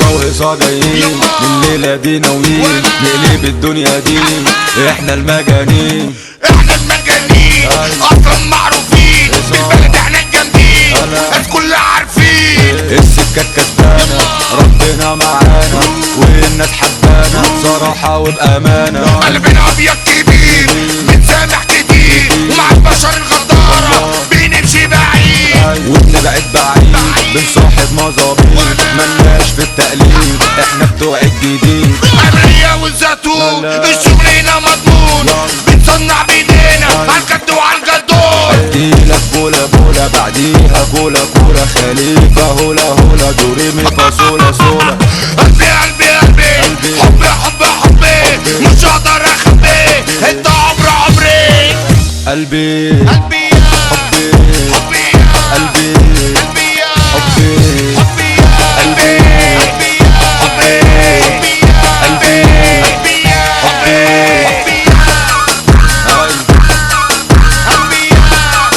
وهصا جايين من الليلة دي ناويين نقلب الدنيا دي احنا المجانين احنا المجانين أيوة. اصلا معروفين إصابة. بالبلد احنا الجامدين أنا. الناس كلها عارفين السكة كدانة ربنا معانا والناس حبانا بصراحة وبأمانة قلبنا ابيض كبير بنسامح كتير ومع البشر الغدارة بنمشي بعيد وبنبعد بعيد بنصاحب مظابيط ملناش في التقليد احنا بتوع الجديد أمرية والزيتون لا لا. الشغلنا مضمون لا. بنصنع بايدينا عالجد وعالجدون اديلك بولا بولا بعديها كولا كولا خليفة هولا هولا دوري مي فاصولا سولا قلبي قلبي قلبي قلبي. حبي حبي حبي مش هقدر اخبي انت عمر عمري قلبي قلبي يا حبي حبي يا قلبي قلبي يا حبي حبي يا قلبي قلبي يا حبي قلبي قلبي قلبي يا حبي. قلبي يا أي. قلبي يا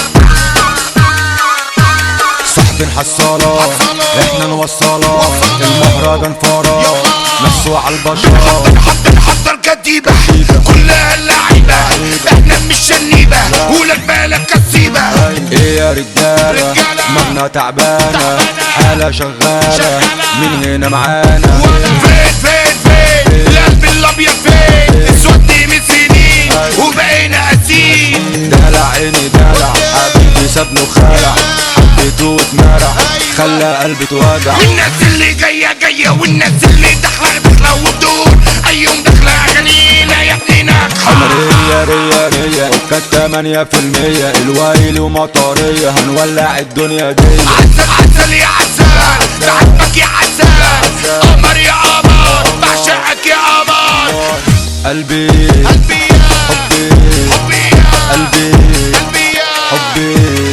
صاحبي نحصلة احنا نوصلة المهرجان فرا نفسه على البشر حتى نحضر كتيبة كلها اللعيبة احنا مش شنيبة ولك بالك كسيبة ايه يا رجالة رجالة. مغنى تعبانة حالة شغالة من هنا معانا فين فين فين القلب الابيض فين اسود من سنين وبقينا قاسيين دلع عيني دلع حبيبي سابني وخلع حبيته واتمرع خلى قلبي توجع والناس اللي جاية جاية والناس اللي داخلة داخلة وبدون ايوم داخلة اغانينا يا ابني ناجحة ريا ريا ريا كانت تمانية في المية الويل ومطرية هنولع الدنيا دي عسل عسل يا عسل بحبك يا عسل قمر يا قمر بعشقك يا قمر قلبي قلبي يا حبي حبي يا قلبي قلبي يا حبي